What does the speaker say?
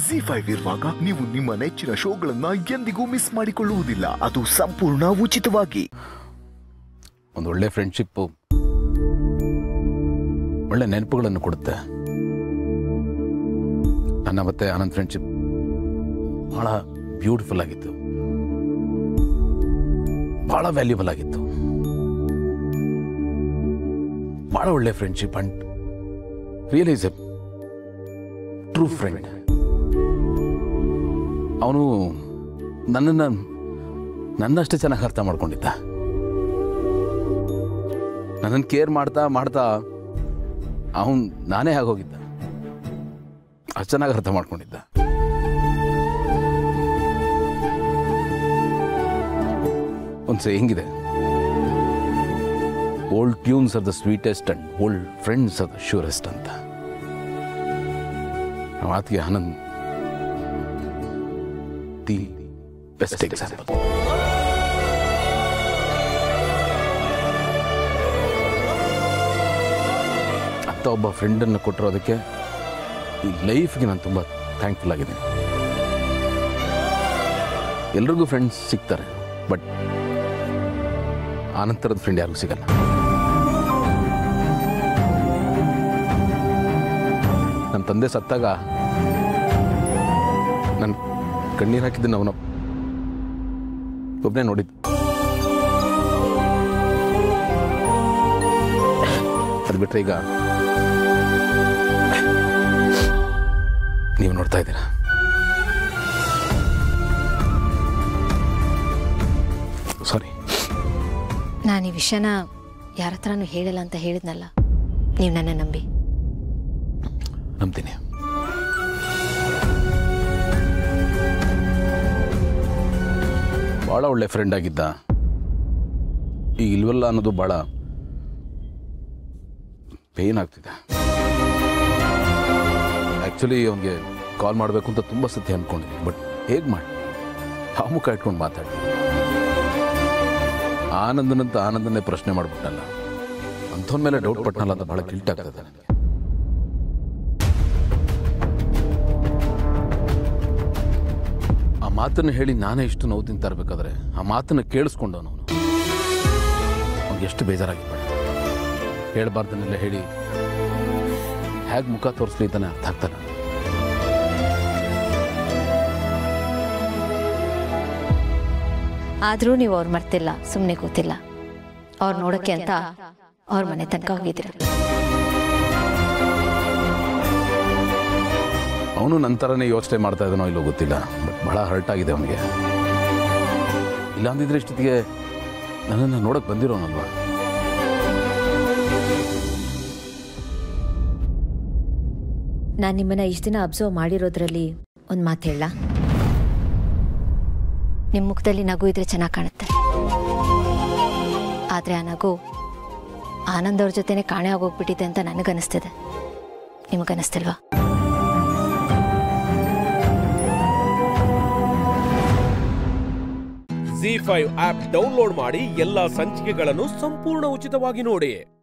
G five ಇರುವಾಗ ನೀವು ನಿಮ್ಮ ನೆಚ್ಚಿನ ಶೋಗಳನ್ನ ಎಂದಿಗೂ ಮಿಸ್ ಮಾಡಿಕೊಳ್ಳುವುದಿಲ್ಲ ಅದು ಸಂಪೂರ್ಣ ಉಚಿತವಾಗಿ ಒಂದು ಒಳ್ಳೆ ಫ್ರೆಂಡ್ಶಿಪ್ಪು ಒಳ್ಳೆ ನೆನಪುಗಳನ್ನು ಕೊಡುತ್ತೆ ನನ್ನ ಮತ್ತೆ ಆನಂದ್ ಫ್ರೆಂಡ್ಶಿಪ್ ಭಾಳ ಬ್ಯೂಟಿಫುಲ್ ಆಗಿತ್ತು ಭಾಳ ವ್ಯಾಲ್ಯೂಬಲ್ ಆಗಿತ್ತು ಭಾಳ ಒಳ್ಳೆ friendship and real is a true friend ಅವನು ನನ್ನನ್ನು ನನ್ನಷ್ಟೇ ಚೆನ್ನಾಗಿ ಅರ್ಥ ಮಾಡ್ಕೊಂಡಿದ್ದ ನನ್ನನ್ನು ಕೇರ್ ಮಾಡ್ತಾ ಮಾಡ್ತಾ ಅವನು ನಾನೇ ಆಗೋಗಿದ್ದ ಅಷ್ಟು ಚೆನ್ನಾಗಿ ಅರ್ಥ ಮಾಡ್ಕೊಂಡಿದ್ದ ಒಂದು ಸೇಯಿಂಗಿದೆ old tunes are the sweetest and old friends are the surest ಅಂತ ಆ ಮಾತಿಗೆ ಆನಂದ್ ದಿ ಬೆಸ್ಟ್ ಎಕ್ಸಾಂಪಲ್ ಅಂತ ಒಬ್ಬ ಫ್ರೆಂಡನ್ನು ಕೊಟ್ಟಿರೋದಕ್ಕೆ ಈ ಲೈಫ್ಗೆ ನಾನು ತುಂಬ ಥ್ಯಾಂಕ್ಫುಲ್ ಆಗಿದ್ದೀನಿ ಎಲ್ರಿಗೂ ಫ್ರೆಂಡ್ಸ್ ಸಿಗ್ತಾರೆ ಬಟ್ ಆನಂತರದ ಫ್ರೆಂಡ್ ಯಾರಿಗೂ ಸಿಗಲ್ಲ ನಮ್ಮ ತಂದೆ ಸತ್ತಾಗ ನಾನು ಕಣ್ಣೀರು ಹಾಕಿದ್ದನ್ನು ಅವನ ಒಬ್ಬನೇ ನೋಡಿದ್ದು ಅದು ಬಿಟ್ಟರೆ ಈಗ ನೀವು ನೋಡ್ತಾ ಇದ್ದೀರಾ ಸಾರಿ ನಾನು ಈ ವಿಷಯನ ಯಾರ ಹತ್ರನೂ ಹೇಳಲ್ಲ ಅಂತ ಹೇಳಿದ್ನಲ್ಲ ನೀವು ನನ್ನ ನಂಬಿ ನಂಬ್ತೀನಿ ಭಾಳ ಒಳ್ಳೆ ಫ್ರೆಂಡ್ ಆಗಿದ್ದ ಈಗ ಇಲ್ವಲ್ಲ ಅನ್ನೋದು ಭಾಳ ಪೇನ್ ಆಗ್ತಿದೆ ಆ್ಯಕ್ಚುಲಿ ಅವನಿಗೆ ಕಾಲ್ ಮಾಡಬೇಕು ಅಂತ ತುಂಬ ಸತಿ ಅಂದ್ಕೊಂಡಿದ್ದೀನಿ ಬಟ್ ಹೇಗೆ ಮಾಡಿ ಯಾವ ಮುಖ ಇಟ್ಕೊಂಡು ಮಾತಾಡಿ ಆನಂದನಂತ ಆನಂದನೇ ಪ್ರಶ್ನೆ ಮಾಡಿಬಿಟ್ಟಲ್ಲ ಅಂಥವ್ನ ಮೇಲೆ ಡೌಟ್ ಪಟ್ನಲ್ಲ ಅಂತ ಭಾಳ ಗಿಲ್ಟ್ ಆಗ್ತದೆ ನನಗೆ ಆ ಮಾತನ್ನು ಹೇಳಿ ನಾನೇ ಇಷ್ಟು ನೋವು ತಿಂತಾ ಇರ್ಬೇಕಾದ್ರೆ ಆ ಮಾತನ್ನು ಕೇಳಿಸ್ಕೊಂಡವನು ಅವನು ಅವ್ನಿಗೆ ಎಷ್ಟು ಬೇಜಾರಾಗಿತ್ತು ಹೇಳ್ಬಾರ್ದನ್ನೆಲ್ಲ ಹೇಳಿ ಹೇಗೆ ಮುಖ ತೋರಿಸ್ಲಿ ಅಂತಾನೆ ಅರ್ಥ ಆಗ್ತಾನೆ ಆದರೂ ನೀವು ಅವ್ರು ಮರ್ತಿಲ್ಲ ಸುಮ್ಮನೆ ಕೂತಿಲ್ಲ ಅವ್ರು ನೋಡೋಕ್ಕೆ ಅಂತ ಅವ್ರ ಮನೆ ತನಕ ಹೋಗಿದ್ದೀರ ಅವನು ನಂತರನೇ ಯೋಚನೆ ಮಾಡ್ತಾ ಇದ್ದಾನೋ ಇಲ್ಲೋ ಗೊತ್ತಿಲ್ಲ ಬಟ್ ಭಾಳ ಹರ್ಟ್ ಆಗಿದೆ ಅವನಿಗೆ ಇಲ್ಲಾಂದಿದ್ರೆ ಇಷ್ಟೊತ್ತಿಗೆ ನನ್ನನ್ನು ನೋಡಕ್ಕೆ ಬಂದಿರೋನಲ್ವಾ ನಾನು ನಿಮ್ಮನ್ನ ಇಷ್ಟು ದಿನ ಅಬ್ಸರ್ವ್ ಮಾಡಿರೋದ್ರಲ್ಲಿ ಒಂದು ಮಾತು ಹೇಳ ನಿಮ್ಮ ಮುಖದಲ್ಲಿ ನಗು ಇದ್ರೆ ಚೆನ್ನಾಗಿ ಕಾಣುತ್ತೆ ಆದರೆ ಆ ನಗು ಆನಂದ್ ಅವ್ರ ಜೊತೆನೆ ಕಾಣೆ ಆಗೋಗ್ಬಿಟ್ಟಿದೆ ಅಂತ ನನಗನ್ನಿಸ್ತಿದೆ ನಿಮಗನ್ನಿಸ್ತಿಲ್ವಾ ಜಿ ಫೈವ್ ಆಪ್ ಡೌನ್ಲೋಡ್ ಮಾಡಿ ಎಲ್ಲಾ ಸಂಚಿಕೆಗಳನ್ನು ಸಂಪೂರ್ಣ ಉಚಿತವಾಗಿ ನೋಡಿ